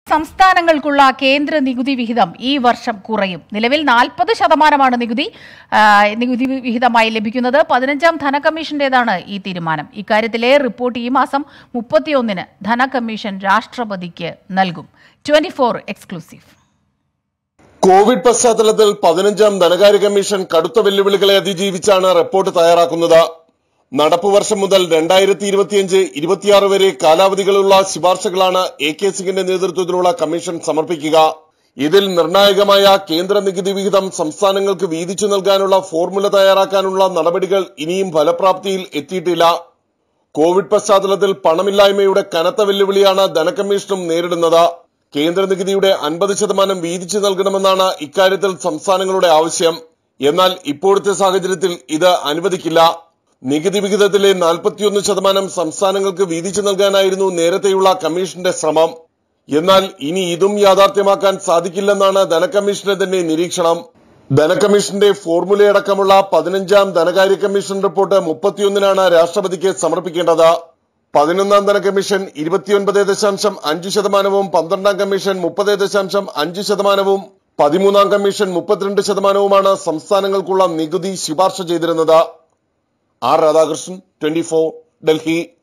സംസ്ഥാനങ്ങൾക്കുള്ള കേന്ദ്ര നികുതി വിഹിതം ഈ വർഷം കുറയും നിലവിൽ നാൽപ്പത് ശതമാനമാണ് നികുതി ആ, നികുതി വിഹിതമായി ലഭിക്കുന്നത് പതിനഞ്ചാം ധനകമ്മീഷന്റേതാണ് ഈ തീരുമാനം ഇക്കാര്യത്തിലെ റിപ്പോർട്ട് ഈ മാസം മുപ്പത്തിയൊന്നിന് ധനകമ്മീഷൻ രാഷ്ട്രപതിക്ക് നൽകും ട്വന്റി ഫോർ എക്സ്ക്ലൂസീവ് കോവിഡ് പശ്ചാത്തലത്തിൽ പതിനഞ്ചാം ധനകാര്യ കമ്മീഷൻ കടുത്ത വെല്ലുവിളികളെ അതിജീവിച്ചാണ് റിപ്പോർട്ട് തയ്യാറാക്കുന്നത് നടപ്പ് വർഷം മുതൽ രണ്ടായിരത്തി ഇരുപത്തിയഞ്ച് ഇരുപത്തിയാറ് വരെ കാലാവധികളുള്ള ശുപാർശകളാണ് എ കെ സിംഗിന്റെ നേതൃത്വത്തിലുള്ള കമ്മീഷൻ സമർപ്പിക്കുക ഇതിൽ നിർണായകമായ കേന്ദ്ര നികുതി വിഹിതം സംസ്ഥാനങ്ങൾക്ക് വീതിച്ചു നൽകാനുള്ള ഫോർമുല തയ്യാറാക്കാനുള്ള നടപടികൾ ഇനിയും ഫലപ്രാപ്തിയിൽ എത്തിയിട്ടില്ല കോവിഡ് പശ്ചാത്തലത്തിൽ പണമില്ലായ്മയുടെ കനത്ത വെല്ലുവിളിയാണ് ധനകമ്മീഷനും നേരിടുന്നത് കേന്ദ്ര നികുതിയുടെ അൻപത് ശതമാനം വീതിച്ചു നൽകണമെന്നാണ് ഇക്കാര്യത്തിൽ സംസ്ഥാനങ്ങളുടെ ആവശ്യം എന്നാൽ ഇപ്പോഴത്തെ സാഹചര്യത്തിൽ ഇത് അനുവദിക്കില്ല നികുതി വിഹിതത്തിലെ നാൽപ്പത്തിയൊന്ന് ശതമാനം സംസ്ഥാനങ്ങൾക്ക് വീതിച്ചു നൽകാനായിരുന്നു നേരത്തെയുള്ള കമ്മീഷന്റെ ശ്രമം എന്നാൽ ഇനി ഇതും യാഥാർത്ഥ്യമാക്കാൻ സാധിക്കില്ലെന്നാണ് ധനകമ്മീഷന്റെ തന്നെ നിരീക്ഷണം ധനകമ്മീഷന്റെ ഫോർമുലയടക്കമുള്ള പതിനഞ്ചാം ധനകാര്യ കമ്മീഷൻ റിപ്പോർട്ട് മുപ്പത്തിയൊന്നിനാണ് രാഷ്ട്രപതിക്ക് സമർപ്പിക്കേണ്ടത് പതിനൊന്നാം ധനകമ്മീഷൻ ഇരുപത്തിയൊൻപത് ദശാംശം അഞ്ച് ശതമാനവും പന്ത്രണ്ടാം കമ്മീഷൻ മുപ്പത് ദശാംശം അഞ്ച് ശതമാനവും പതിമൂന്നാം കമ്മീഷൻ മുപ്പത്തിരണ്ട് ശതമാനവുമാണ് സംസ്ഥാനങ്ങൾക്കുള്ള നികുതി ശുപാർശ ചെയ്തിരുന്നത് ആർ രാധാകൃഷ്ണൻ ട്വന്റി ഡൽഹി